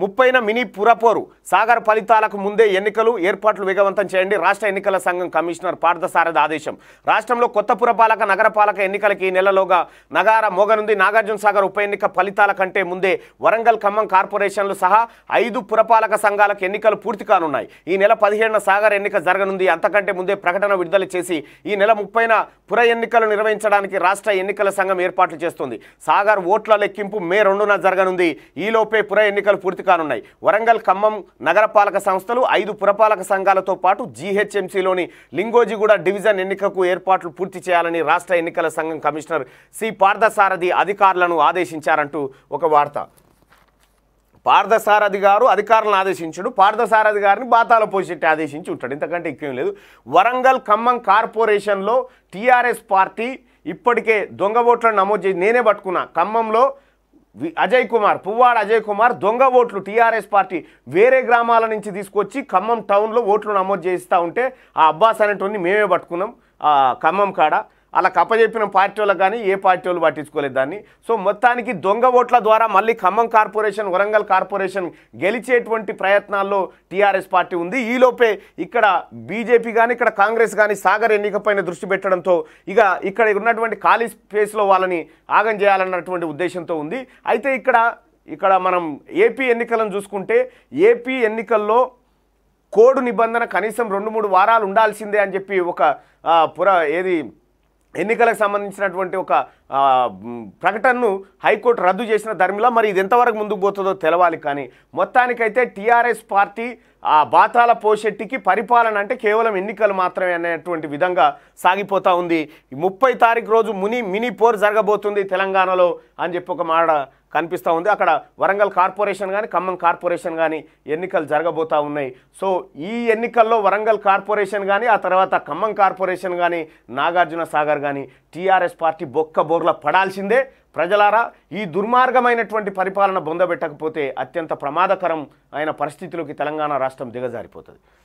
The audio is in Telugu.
ముప్పైన మినీ పురపోరు సాగర్ ఫలితాలకు ముందే ఎన్నికలు ఏర్పాట్లు వేగవంతం చేయండి రాష్ట్ర ఎన్నికల సంఘం కమిషనర్ పార్థసారథి ఆదేశం రాష్ట్రంలో కొత్త పురపాలక నగరపాలక ఎన్నికలకి ఈ నెలలోగా నగార మోగనుంది నాగార్జున సాగర్ ఉప ఎన్నిక ఫలితాల కంటే ముందే వరంగల్ ఖమ్మం కార్పొరేషన్లు సహా ఐదు పురపాలక సంఘాలకు ఎన్నికలు పూర్తి కానున్నాయి ఈ నెల పదిహేడున సాగర్ ఎన్నిక జరగనుంది అంతకంటే ముందే ప్రకటన విడుదల చేసి ఈ నెల ముప్పైన పుర ఎన్నికలు నిర్వహించడానికి రాష్ట్ర ఎన్నికల సంఘం ఏర్పాట్లు చేస్తుంది సాగర్ ఓట్ల లెక్కింపు మే రెండున జరగనుంది ఈలోపే పుర ఎన్నికలు పూర్తి కానున్నాయి వరంగల్ ఖమ్మం నగరపాలక సంస్థలు ఐదు పురపాలక సంఘాలతో పాటు జీహెచ్ఎంసీలోని లింగోజిగూడ డివిజన్ ఎన్నికకు ఏర్పాట్లు పూర్తి చేయాలని రాష్ట్ర ఎన్నికల సంఘం కమిషనర్ సి పార్థసారథి అధికారులను ఆదేశించారంటూ ఒక వార్త పార్థసారథి గారు అధికారులను ఆదేశించుడు పార్థసారథి గారిని బాతాలో పోషెట్టి ఆదేశించి ఉంటాడు ఇంతకంటే ఎక్కువ లేదు వరంగల్ ఖమ్మం కార్పొరేషన్లో టీఆర్ఎస్ పార్టీ ఇప్పటికే దొంగ ఓట్లను నమోదు చేసి నేనే పట్టుకున్నా ఖమ్మంలో వి- అజయ్ కుమార్ పువ్వాడ అజయ్ కుమార్ దొంగ ఓట్లు టీఆర్ఎస్ పార్టీ వేరే గ్రామాల నుంచి తీసుకొచ్చి ఖమ్మం టౌన్లో ఓట్లు నమోదు చేస్తూ ఉంటే ఆ అబ్బాస్ అనేటువంటి మేమే పట్టుకున్నాం ఆ ఖమ్మం కాడ అలా కప్పచెప్పిన పార్టీ వాళ్ళకి కానీ ఏ పార్టీ వాళ్ళు పట్టించుకోలేదు దాన్ని సో మొత్తానికి దొంగ ఓట్ల ద్వారా మళ్ళీ ఖమ్మం కార్పొరేషన్ వరంగల్ కార్పొరేషన్ గెలిచేటువంటి ప్రయత్నాల్లో టీఆర్ఎస్ పార్టీ ఉంది ఈలోపే ఇక్కడ బీజేపీ కానీ ఇక్కడ కాంగ్రెస్ కానీ సాగర్ ఎన్నికపైన దృష్టి పెట్టడంతో ఇక ఇక్కడ ఉన్నటువంటి ఖాళీ స్పేస్లో వాళ్ళని ఆగం చేయాలన్నటువంటి ఉద్దేశంతో ఉంది అయితే ఇక్కడ ఇక్కడ మనం ఏపీ ఎన్నికలను చూసుకుంటే ఏపీ ఎన్నికల్లో కోడ్ నిబంధన కనీసం రెండు మూడు వారాలు ఉండాల్సిందే అని చెప్పి ఒక ఆ, పుర ఏది ఎన్నికలకు సంబంధించినటువంటి ఒక ఆ, మ్, ప్రకటనను హైకోర్టు రద్దు చేసిన ధర్మిలా మరి ఇది ఎంతవరకు ముందుకు పోతుందో తెలవాలి కానీ మొత్తానికైతే టీఆర్ఎస్ పార్టీ ఆ బాతాల పోషెట్టికి పరిపాలన అంటే కేవలం ఎన్నికలు మాత్రమే అనేటువంటి విధంగా సాగిపోతూ ఉంది ఈ ముప్పై తారీఖు రోజు ముని మినీ పోర్ జరగబోతుంది తెలంగాణలో అని చెప్పి ఒక మాట కనిపిస్తూ ఉంది అక్కడ వరంగల్ కార్పొరేషన్ కానీ ఖమ్మం కార్పొరేషన్ కానీ ఎన్నికలు జరగబోతూ ఉన్నాయి సో ఈ ఎన్నికల్లో వరంగల్ కార్పొరేషన్ కానీ ఆ తర్వాత ఖమ్మం కార్పొరేషన్ కానీ నాగార్జున సాగర్ కానీ టీఆర్ఎస్ పార్టీ బొక్క బోర్ల పడాల్సిందే ప్రజలారా ఈ దుర్మార్గమైనటువంటి పరిపాలన బొందబెట్టకపోతే అత్యంత ప్రమాదకరం అయిన పరిస్థితిలోకి తెలంగాణ రాష్ట్రం దిగజారిపోతుంది